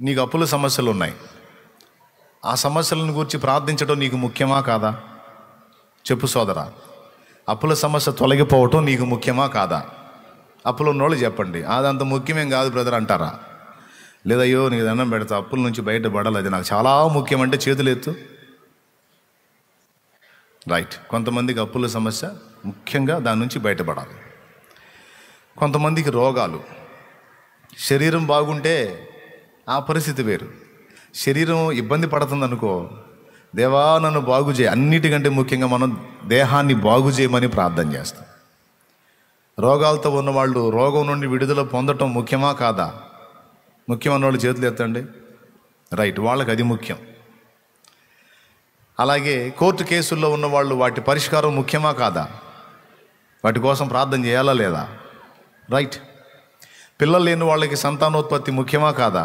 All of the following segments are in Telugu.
నీకు అప్పుల సమస్యలు ఉన్నాయి ఆ సమస్యలను గురించి ప్రార్థించడం నీకు ముఖ్యమా కాదా చెప్పు సోదరా అప్పుల సమస్య తొలగిపోవటం నీకు ముఖ్యమా కాదా అప్పులు ఉన్నోళ్ళు చెప్పండి అదంత ముఖ్యమేం కాదు బ్రదర్ అంటారా లేదా అయ్యో నీకు దండం పెడతా అప్పుల నుంచి బయటపడాలి అది నాకు చాలా ముఖ్యం అంటే చేతులు ఎత్తు రైట్ కొంతమందికి అప్పుల సమస్య ముఖ్యంగా దాని నుంచి బయటపడాలి కొంతమందికి రోగాలు శరీరం బాగుంటే ఆ పరిస్థితి వేరు శరీరం ఇబ్బంది పడుతుంది అనుకో దేవా నన్ను బాగు చేయి అన్నిటికంటే ముఖ్యంగా మనం దేహాన్ని బాగు చేయమని ప్రార్థన చేస్తాం రోగాలతో ఉన్నవాళ్ళు రోగం నుండి విడుదల పొందటం ముఖ్యమా కాదా ముఖ్యమైన వాళ్ళు చేతులు ఎత్తండి రైట్ వాళ్ళకి అది ముఖ్యం అలాగే కోర్టు కేసుల్లో ఉన్న వాళ్ళు వాటి పరిష్కారం ముఖ్యమా కాదా వాటి కోసం ప్రార్థన చేయాలా లేదా రైట్ పిల్లలు లేని వాళ్ళకి సంతానోత్పత్తి ముఖ్యమా కాదా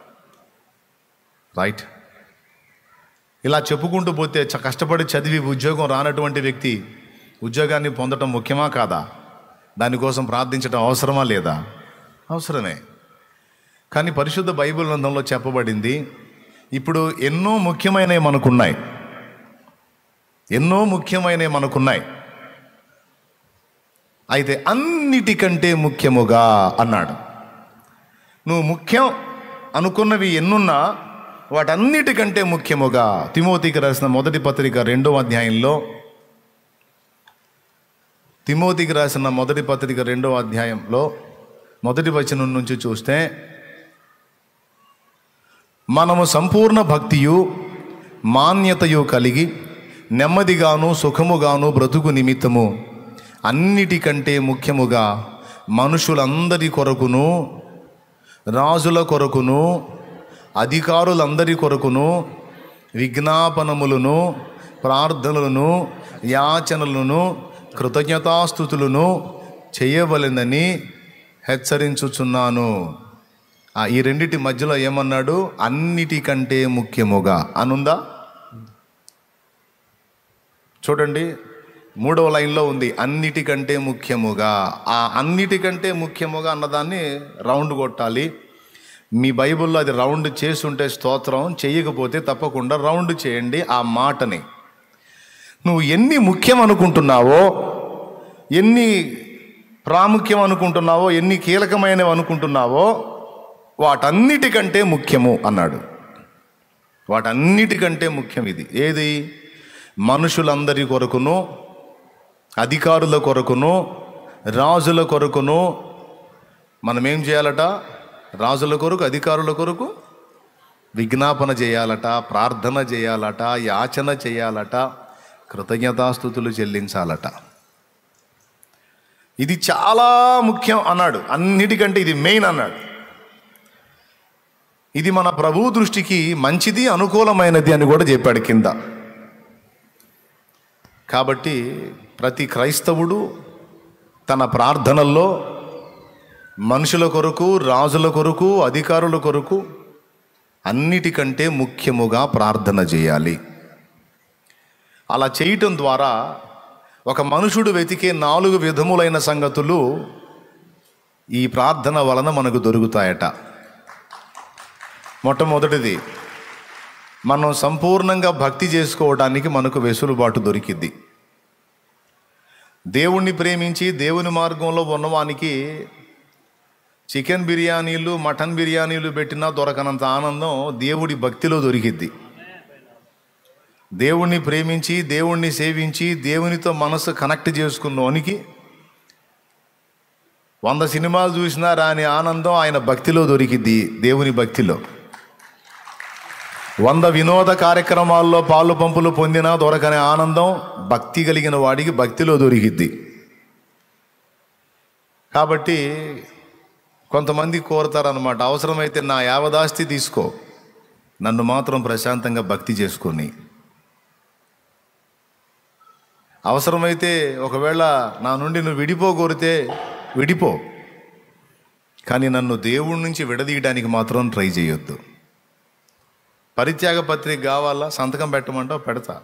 రైట్ ఇలా చెప్పుకుంటూ పోతే చ- కష్టపడి చదివి ఉద్యోగం రానటువంటి వ్యక్తి ఉద్యోగాన్ని పొందటం ముఖ్యమా కాదా దానికోసం ప్రార్థించడం అవసరమా లేదా అవసరమే కానీ పరిశుద్ధ బైబిల్ గ్రంథంలో చెప్పబడింది ఇప్పుడు ఎన్నో ముఖ్యమైనవి మనకున్నాయి ఎన్నో ముఖ్యమైనవి మనకున్నాయి అయితే అన్నిటికంటే ముఖ్యముగా అన్నాడు నువ్వు ముఖ్యం అనుకున్నవి ఎన్నున్నా వాటన్నిటికంటే ముఖ్యముగా తిమోతికి రాసిన మొదటి పత్రిక రెండో అధ్యాయంలో తిమోతికి రాసిన మొదటి పత్రిక రెండో అధ్యాయంలో మొదటి వచనం నుంచి చూస్తే మనము సంపూర్ణ భక్తియు మాన్యతయు కలిగి నెమ్మదిగాను సుఖముగాను బ్రతుకు నిమిత్తము అన్నిటికంటే ముఖ్యముగా మనుషులందరి కొరకును రాజుల కొరకును అధికారులందరి కొరకును విజ్ఞాపనములను ప్రార్థనలను యాచనలను కృతజ్ఞతాస్థుతులను చేయవలెనని హెచ్చరించుచున్నాను ఆ, ఈ రెండిటి మధ్యలో ఏమన్నాడు అన్నిటికంటే ముఖ్యముగా అనుందా చూడండి మూడవ లైన్లో ఉంది అన్నిటికంటే ముఖ్యముగా ఆ అన్నిటికంటే ముఖ్యముగా అన్నదాన్ని రౌండ్ కొట్టాలి మీ బైబిల్లో అది రౌండ్ చేసుంటే స్తోత్రం చేయకపోతే తప్పకుండా రౌండ్ చేయండి ఆ మాటని నువ్వు ఎన్ని ముఖ్యం అనుకుంటున్నావో ఎన్ని ప్రాముఖ్యం అనుకుంటున్నావో ఎన్ని కీలకమైనవి అనుకుంటున్నావో వాటన్నిటికంటే ముఖ్యము అన్నాడు వాటన్నిటికంటే ముఖ్యం ఇది ఏది మనుషులందరి కొరకును అధికారుల కొరకును రాజుల కొరకును మనం ఏం చేయాలట రాజుల కొరకు అధికారుల కొరకు విజ్ఞాపన చేయాలట ప్రార్థన చేయాలట యాచన చేయాలట కృతజ్ఞతాస్థుతులు చెల్లించాలట ఇది చాలా ముఖ్యం అన్నాడు అన్నిటికంటే ఇది మెయిన్ అన్నాడు ఇది మన ప్రభు దృష్టికి మంచిది అనుకూలమైనది అని కూడా చెప్పాడు కింద కాబట్టి ప్రతి క్రైస్తవుడు తన ప్రార్థనల్లో మనుషుల కొరకు రాజుల కొరకు అధికారుల కొరకు అన్నిటికంటే ముఖ్యముగా ప్రార్థన చేయాలి అలా చేయటం ద్వారా ఒక మనుషుడు వెతికే నాలుగు విధములైన సంగతులు ఈ ప్రార్థన వలన మనకు దొరుకుతాయట మొట్టమొదటిది మనం సంపూర్ణంగా భక్తి చేసుకోవడానికి మనకు వెసులుబాటు దొరికింది దేవుణ్ణి ప్రేమించి దేవుని మార్గంలో ఉన్నవానికి చికెన్ బిర్యానీలు మటన్ బిర్యానీలు పెట్టినా దొరకనంత ఆనందం దేవుడి భక్తిలో దొరికిద్ది దేవుణ్ణి ప్రేమించి దేవుణ్ణి సేవించి దేవునితో మనసు కనెక్ట్ చేసుకున్నోనికి వంద సినిమాలు చూసినా రాని ఆనందం ఆయన భక్తిలో దొరికిద్ది దేవుని భక్తిలో వంద వినోద కార్యక్రమాల్లో పాలు పంపులు పొందినా దొరకని ఆనందం భక్తి కలిగిన వాడికి భక్తిలో దొరికిద్ది కాబట్టి కొంతమంది కోరతారనమాట అవసరమైతే నా యావదాస్తి తీసుకో నన్ను మాత్రం ప్రశాంతంగా భక్తి చేసుకొని అవసరమైతే ఒకవేళ నా నుండి నువ్వు విడిపో కోరితే విడిపో కానీ నన్ను దేవుడి నుంచి విడదీయడానికి మాత్రం ట్రై చేయొద్దు పరిత్యాగ పత్రిక కావాలా సంతకం పెట్టమంటావు పెడతా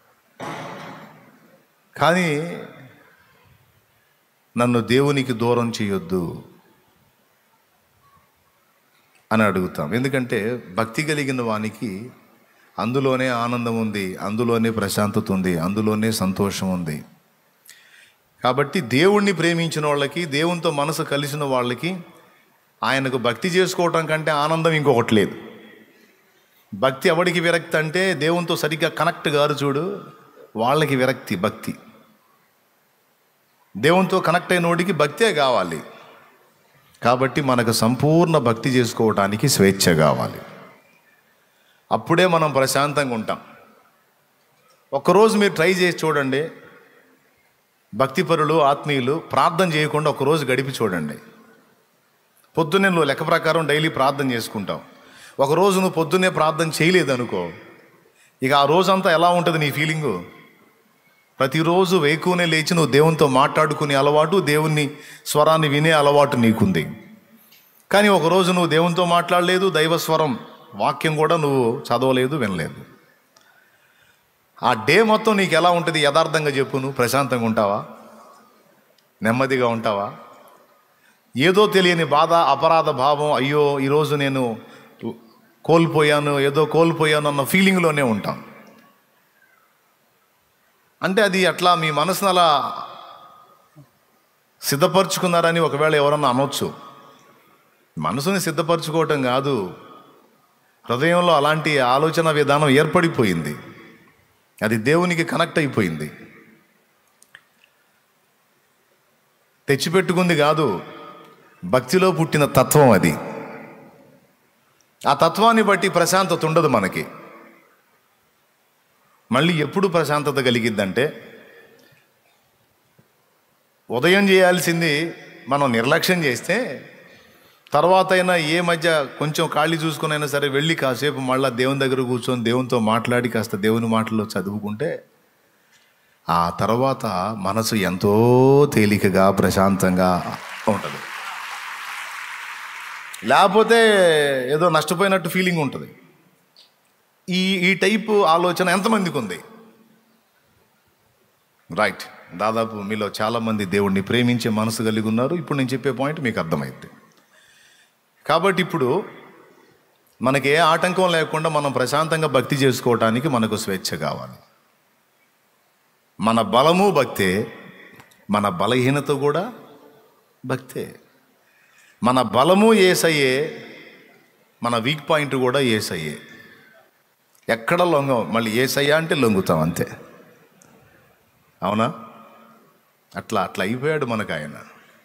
కానీ నన్ను దేవునికి దూరం చేయొద్దు అని అడుగుతాం ఎందుకంటే భక్తి కలిగిన వానికి అందులోనే ఆనందం ఉంది అందులోనే ప్రశాంతత ఉంది అందులోనే సంతోషం ఉంది కాబట్టి దేవుణ్ణి ప్రేమించిన వాళ్ళకి దేవునితో మనసు కలిసిన వాళ్ళకి ఆయనకు భక్తి చేసుకోవటం కంటే ఆనందం ఇంకొకటి లేదు భక్తి ఎవడికి విరక్తి అంటే దేవునితో సరిగ్గా కనెక్ట్ గారు చూడు వాళ్ళకి విరక్తి భక్తి దేవునితో కనెక్ట్ అయిన వాడికి భక్తే కావాలి కాబట్టి మనకు సంపూర్ణ భక్తి చేసుకోవటానికి స్వేచ్ఛ కావాలి అప్పుడే మనం ప్రశాంతంగా ఉంటాం ఒక్కరోజు మీరు ట్రై చేసి చూడండి భక్తిపరులు ఆత్మీయులు ప్రార్థన చేయకుండా ఒకరోజు గడిపి చూడండి పొద్దున్నే నువ్వు లెక్క ప్రకారం డైలీ ప్రార్థన చేసుకుంటావు ఒకరోజు నువ్వు పొద్దున్నే ప్రార్థన చేయలేదు అనుకో ఇక ఆ రోజంతా ఎలా ఉంటుంది నీ ఫీలింగు ప్రతిరోజు వేకునే లేచి నువ్వు దేవునితో మాట్లాడుకునే అలవాటు దేవుని స్వరాన్ని వినే అలవాటు నీకుంది కానీ ఒకరోజు నువ్వు దేవునితో మాట్లాడలేదు దైవ స్వరం వాక్యం కూడా నువ్వు చదవలేదు వినలేదు ఆ డే మొత్తం నీకు ఎలా ఉంటుంది యథార్థంగా చెప్పు నువ్వు ప్రశాంతంగా ఉంటావా నెమ్మదిగా ఉంటావా ఏదో తెలియని బాధ అపరాధ భావం అయ్యో ఈరోజు నేను కోల్పోయాను ఏదో కోల్పోయాను అన్న ఫీలింగ్లోనే ఉంటాం అంటే అది అట్లా మీ మనసును అలా సిద్ధపరచుకున్నారని ఒకవేళ ఎవరన్నా అనొచ్చు మనసుని సిద్ధపరచుకోవటం కాదు హృదయంలో అలాంటి ఆలోచన విధానం ఏర్పడిపోయింది అది దేవునికి కనెక్ట్ అయిపోయింది తెచ్చిపెట్టుకుంది కాదు భక్తిలో పుట్టిన తత్వం అది ఆ తత్వాన్ని బట్టి ప్రశాంతత ఉండదు మనకి మళ్ళీ ఎప్పుడు ప్రశాంతత కలిగిద్దంటే ఉదయం చేయాల్సింది మనం నిర్లక్ష్యం చేస్తే తర్వాత అయినా ఏ మధ్య కొంచెం ఖాళీ చూసుకునైనా సరే వెళ్ళి కాసేపు మళ్ళీ దేవుని దగ్గర కూర్చొని దేవునితో మాట్లాడి కాస్త దేవుని మాటల్లో చదువుకుంటే ఆ తర్వాత మనసు ఎంతో తేలికగా ప్రశాంతంగా ఉంటుంది లేకపోతే ఏదో నష్టపోయినట్టు ఫీలింగ్ ఉంటుంది ఈ ఈ టైపు ఆలోచన ఎంతమందికి ఉంది రైట్ దాదాపు మీలో చాలామంది దేవుణ్ణి ప్రేమించే మనసు కలిగి ఉన్నారు ఇప్పుడు నేను చెప్పే పాయింట్ మీకు అర్థమైంది కాబట్టి ఇప్పుడు మనకి ఏ ఆటంకం లేకుండా మనం ప్రశాంతంగా భక్తి చేసుకోవటానికి మనకు స్వేచ్ఛ కావాలి మన బలము భక్తే మన బలహీనత కూడా భక్తే మన బలము ఏసయ్యే మన వీక్ పాయింట్ కూడా ఏసయ్యే ఎక్కడ లొంగం మళ్ళీ ఏసయ్యా అంటే లొంగుతాం అంతే అవునా అట్లా అట్లా అయిపోయాడు మనకు ఆయన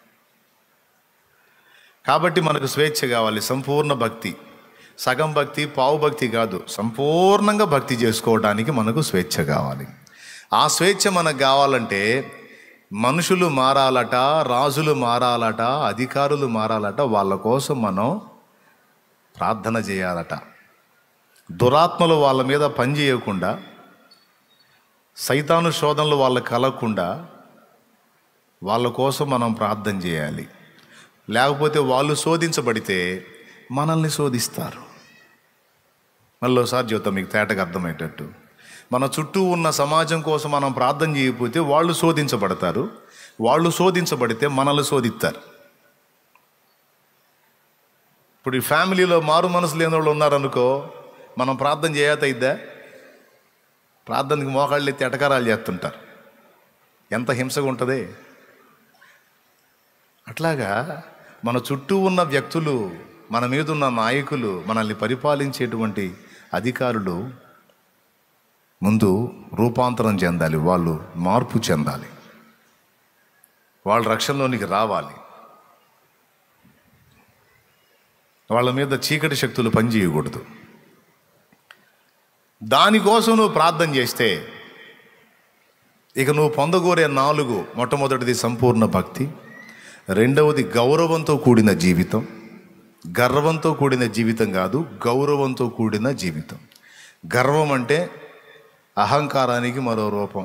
కాబట్టి మనకు స్వేచ్ఛ కావాలి సంపూర్ణ భక్తి సగం భక్తి పావు భక్తి కాదు సంపూర్ణంగా భక్తి చేసుకోవడానికి మనకు స్వేచ్ఛ కావాలి ఆ స్వేచ్ఛ మనకు కావాలంటే మనుషులు మారాలట రాజులు మారాలట అధికారులు మారాలట వాళ్ళ కోసం మనం ప్రార్థన చేయాలట దురాత్మలు వాళ్ళ మీద పని చేయకుండా సైతాను శోధనలు వాళ్ళకి కలగకుండా వాళ్ళ కోసం మనం ప్రార్థన చేయాలి లేకపోతే వాళ్ళు శోధించబడితే మనల్ని శోధిస్తారు మళ్ళీసారి చూద్దాం మీకు తేటగా అర్థమయ్యేటట్టు మన చుట్టూ ఉన్న సమాజం కోసం మనం ప్రార్థన చేయకపోతే వాళ్ళు శోధించబడతారు వాళ్ళు శోధించబడితే మనల్ని శోధిస్తారు ఇప్పుడు ఈ ఫ్యామిలీలో మారు మనసు లేని వాళ్ళు ఉన్నారనుకో మనం ప్రార్థన చేయత అయిద్దా ప్రార్థనకి మోకాళ్ళు ఎత్తి ఎటకారాలు చేస్తుంటారు ఎంత హింసగా ఉంటుంది అట్లాగా మన చుట్టూ ఉన్న వ్యక్తులు మన మీద ఉన్న నాయకులు మనల్ని పరిపాలించేటువంటి అధికారులు ముందు రూపాంతరం చెందాలి వాళ్ళు మార్పు చెందాలి వాళ్ళ రక్షణలోనికి రావాలి వాళ్ళ మీద చీకటి శక్తులు పనిచేయకూడదు దానికోసం నువ్వు ప్రార్థన చేస్తే ఇక నువ్వు పొందగోరే నాలుగు మొట్టమొదటిది సంపూర్ణ భక్తి రెండవది గౌరవంతో కూడిన జీవితం గర్వంతో కూడిన జీవితం కాదు గౌరవంతో కూడిన జీవితం గర్వం అంటే అహంకారానికి మరో రూపం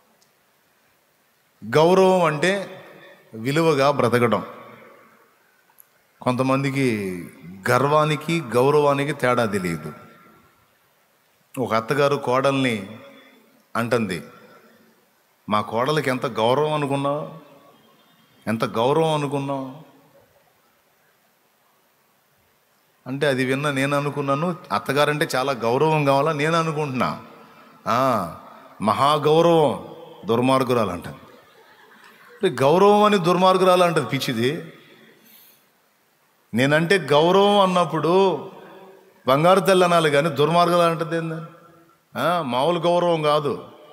గౌరవం అంటే విలువగా బ్రతకడం కొంతమందికి గర్వానికి గౌరవానికి తేడా తెలియదు ఒక అత్తగారు కోడల్ని అంటుంది మా కోడలికి ఎంత గౌరవం అనుకున్నావు ఎంత గౌరవం అనుకున్నావు అంటే అది విన్న నేను అనుకున్నాను అత్తగారంటే చాలా గౌరవం కావాలా నేను అనుకుంటున్నా ఆ, మహాగౌరవం దుర్మార్గురాలు అంటాను అంటే గౌరవం అని దుర్మార్గురాలు అంటది పిచ్చిది నేనంటే గౌరవం అన్నప్పుడు బంగారు తెల్ల అనాలి కానీ దుర్మార్గురాలు అంటది ఏందని ఆ, మామూలు గౌరవం కాదు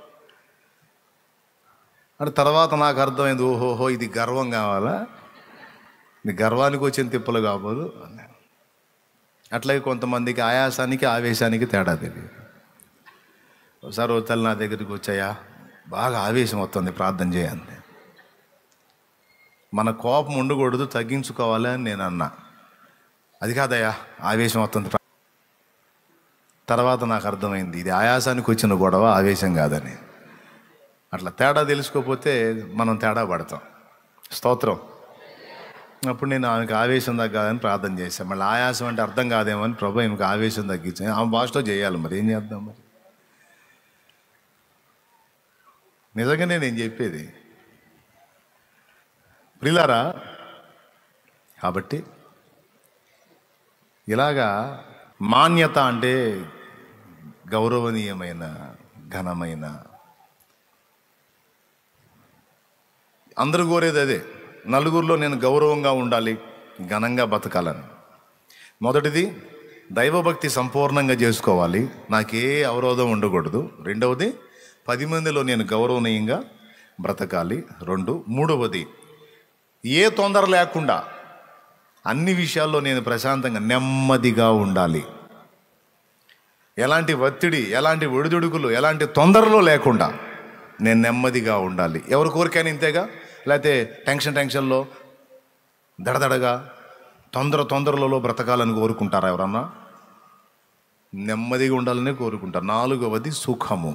అంటే తర్వాత నాకు అర్థమైంది ఓహోహో ఇది గర్వం కావాలా ఇది గర్వానికి వచ్చిన తిప్పలు కాబోదు అన్నాను అట్లాగే కొంతమందికి ఆయాసానికి ఆవేశానికి తేడా తెలియదు ఒకసారి ఓ తల్లి నా దగ్గరికి వచ్చాయా బాగా ఆవేశం వస్తుంది ప్రార్థన చేయండి మన కోపం ఉండకూడదు తగ్గించుకోవాలి అని నేను అన్నా అది కాదయ్యా ఆవేశం వస్తుంది ప్రా- తర్వాత నాకు అర్థమైంది ఇది ఆయాసానికి వచ్చిన గొడవ ఆవేశం కాదని అట్లా తేడా తెలుసుకోకపోతే మనం తేడా పడతాం స్తోత్రం అప్పుడు నేను ఆమెకు ఆవేశం తగ్గాలని ప్రార్థన చేశాను మళ్ళీ ఆయాసం అంటే అర్థం కాదేమో అని ప్రభు ఈమెకు ఆవేశం తగ్గించాను ఆమె భాషలో చేయాలి మరి ఏం చేద్దాం మరి నిజంగానే నేను చెప్పేది ప్రిలారా కాబట్టి ఇలాగా మాన్యత అంటే గౌరవనీయమైన ఘనమైన అందరూ కోరేది అదే నలుగురిలో నేను గౌరవంగా ఉండాలి ఘనంగా బతకాలని మొదటిది దైవభక్తి సంపూర్ణంగా చేసుకోవాలి నాకే అవరోధం ఉండకూడదు రెండవది పది మందిలో నేను గౌరవనీయంగా బ్రతకాలి రెండు మూడవది ఏ తొందర లేకుండా అన్ని విషయాల్లో నేను ప్రశాంతంగా నెమ్మదిగా ఉండాలి ఎలాంటి ఒత్తిడి ఎలాంటి ఒడిదుడుకులు ఎలాంటి తొందరలో లేకుండా నేను నెమ్మదిగా ఉండాలి ఎవరి కోరికైనా ఇంతేగా లేకపోతే టెన్షన్ టెన్షన్లో దడదడగా తొందర తొందరలలో బ్రతకాలని కోరుకుంటారా ఎవరన్నా నెమ్మదిగా ఉండాలని కోరుకుంటారు నాలుగవది సుఖము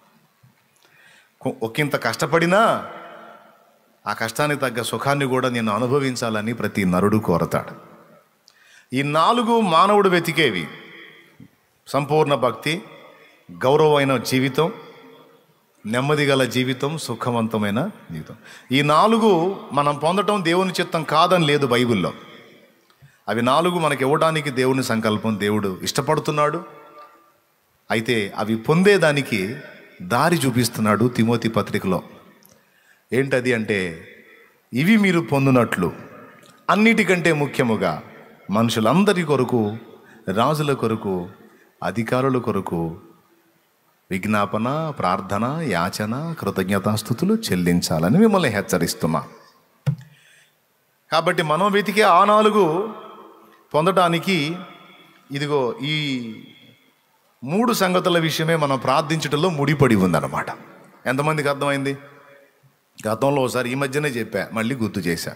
కొ- ఒకంత కష్టపడినా ఆ కష్టానికి తగ్గ సుఖాన్ని కూడా నేను అనుభవించాలని ప్రతి నరుడు కోరతాడు ఈ నాలుగు మానవుడు వెతికేవి సంపూర్ణ భక్తి గౌరవమైన జీవితం నెమ్మది గల జీవితం సుఖవంతమైన జీవితం ఈ నాలుగు మనం పొందటం దేవుని చిత్తం కాదని లేదు బైబిల్లో అవి నాలుగు మనకి ఇవ్వడానికి దేవుని సంకల్పం దేవుడు ఇష్టపడుతున్నాడు అయితే అవి పొందేదానికి దారి చూపిస్తున్నాడు తిమోతి పత్రికలో ఏంటది అంటే ఇవి మీరు పొందినట్లు అన్నిటికంటే ముఖ్యముగా మనుషులందరి కొరకు రాజుల కొరకు అధికారుల కొరకు విజ్ఞాపన ప్రార్థన యాచన కృతజ్ఞతాస్థుతులు చెల్లించాలని మిమ్మల్ని హెచ్చరిస్తున్నా కాబట్టి మనం వెతికే ఆ నాలుగు పొందటానికి ఇదిగో ఈ మూడు సంగతుల విషయమే మనం ప్రార్థించడంలో ముడిపడి ఉందన్నమాట ఎంతమందికి అర్థమైంది గతంలో ఒకసారి ఈ మధ్యనే చెప్పా మళ్ళీ గుర్తు చేశా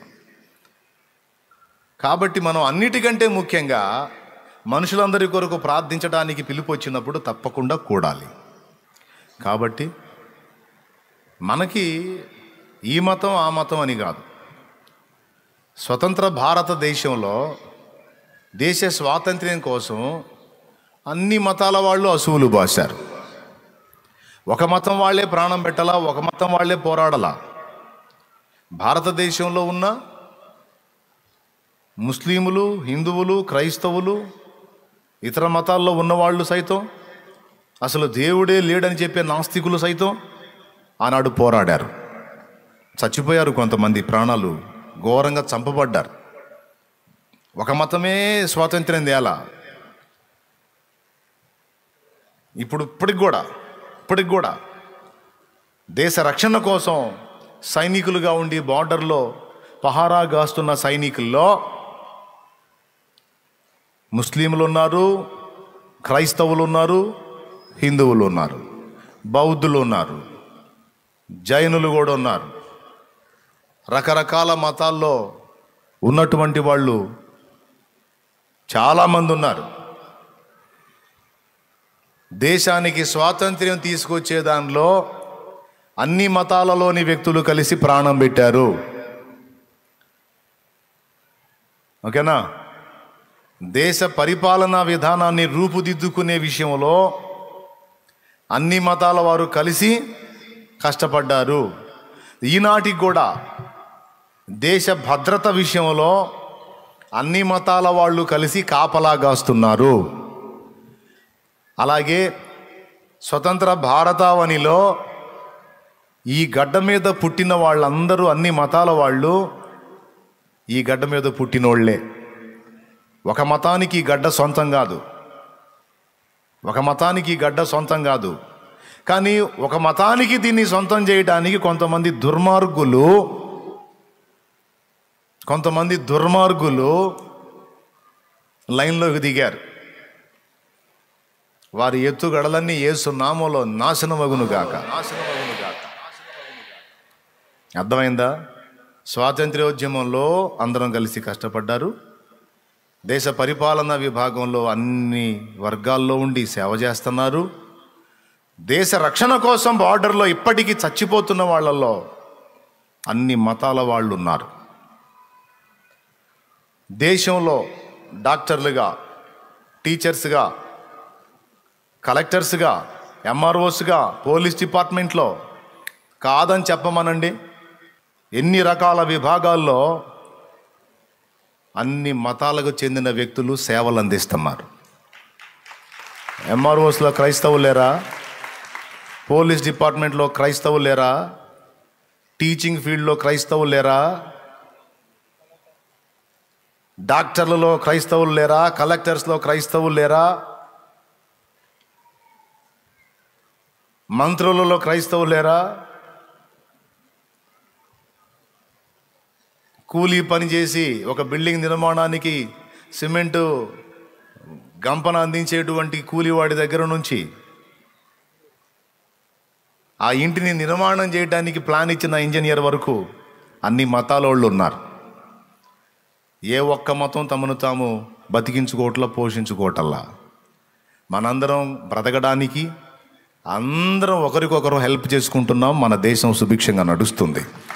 కాబట్టి మనం అన్నిటికంటే ముఖ్యంగా మనుషులందరి కొరకు ప్రార్థించడానికి పిలుపు వచ్చినప్పుడు తప్పకుండా కూడాలి కాబట్టి మనకి ఈ మతం ఆ మతం అని కాదు స్వతంత్ర భారతదేశంలో దేశ స్వాతంత్ర్యం కోసం అన్ని మతాల వాళ్ళు అసువులు బాశారు ఒక మతం వాళ్ళే ప్రాణం పెట్టాలా ఒక మతం వాళ్ళే పోరాడాలా భారతదేశంలో ఉన్న ముస్లిములు హిందువులు క్రైస్తవులు ఇతర మతాల్లో ఉన్నవాళ్ళు సైతం అసలు దేవుడే లేడని చెప్పే నాస్తికులు సైతం ఆనాడు పోరాడారు చచ్చిపోయారు కొంతమంది ప్రాణాలు ఘోరంగా చంపబడ్డారు ఒక మతమే స్వాతంత్ర్యం తేలా ఇప్పుడు ఇప్పటికి కూడా ఇప్పటికి కూడా దేశ రక్షణ కోసం సైనికులుగా ఉండి బార్డర్లో పహారా గాస్తున్న సైనికుల్లో ముస్లింలు ఉన్నారు క్రైస్తవులు ఉన్నారు హిందువులు ఉన్నారు బౌద్ధులు ఉన్నారు జైనులు కూడా ఉన్నారు రకరకాల మతాల్లో ఉన్నటువంటి వాళ్ళు చాలామంది ఉన్నారు దేశానికి స్వాతంత్ర్యం తీసుకొచ్చే దానిలో అన్ని మతాలలోని వ్యక్తులు కలిసి ప్రాణం పెట్టారు ఓకేనా దేశ పరిపాలనా విధానాన్ని రూపుదిద్దుకునే విషయంలో అన్ని మతాల వారు కలిసి కష్టపడ్డారు ఈనాటికి కూడా దేశ భద్రత విషయంలో అన్ని మతాల వాళ్ళు కలిసి కాపలాగాస్తున్నారు అలాగే స్వతంత్ర భారతావనిలో ఈ గడ్డ మీద పుట్టిన వాళ్ళందరూ అన్ని మతాల వాళ్ళు ఈ గడ్డ మీద పుట్టినోళ్లే ఒక మతానికి ఈ గడ్డ సొంతం కాదు ఒక మతానికి ఈ గడ్డ సొంతం కాదు కానీ ఒక మతానికి దీన్ని సొంతం చేయడానికి కొంతమంది దుర్మార్గులు కొంతమంది దుర్మార్గులు లైన్లోకి దిగారు వారి ఎత్తుగడలన్నీ ఏసు నామంలో నాశనమగును గాక అర్థమైందా స్వాతంత్ర్యోద్యమంలో అందరం కలిసి కష్టపడ్డారు దేశ పరిపాలనా విభాగంలో అన్ని వర్గాల్లో ఉండి సేవ చేస్తున్నారు దేశ రక్షణ కోసం బార్డర్లో ఇప్పటికీ చచ్చిపోతున్న వాళ్ళల్లో అన్ని మతాల వాళ్ళు ఉన్నారు దేశంలో డాక్టర్లుగా టీచర్స్గా కలెక్టర్స్గా ఎంఆర్ఓస్గా పోలీస్ డిపార్ట్మెంట్లో కాదని చెప్పమనండి ఎన్ని రకాల విభాగాల్లో అన్ని మతాలకు చెందిన వ్యక్తులు సేవలు అందిస్తున్నారు ఎంఆర్ఓస్లో క్రైస్తవులు లేరా పోలీస్ డిపార్ట్మెంట్లో క్రైస్తవులు లేరా టీచింగ్ ఫీల్డ్లో క్రైస్తవులు లేరా డాక్టర్లలో క్రైస్తవులు లేరా కలెక్టర్స్లో క్రైస్తవులు లేరా మంత్రులలో క్రైస్తవులు లేరా కూలీ పని చేసి ఒక బిల్డింగ్ నిర్మాణానికి సిమెంటు గంపన అందించేటువంటి కూలివాడి దగ్గర నుంచి ఆ ఇంటిని నిర్మాణం చేయడానికి ప్లాన్ ఇచ్చిన ఇంజనీర్ వరకు అన్ని మతాల వాళ్ళు ఉన్నారు ఏ ఒక్క మతం తమను తాము బతికించుకోవట్లా పోషించుకోవటల్లా మనందరం బ్రతకడానికి అందరం ఒకరికొకరు హెల్ప్ చేసుకుంటున్నాం మన దేశం సుభిక్షంగా నడుస్తుంది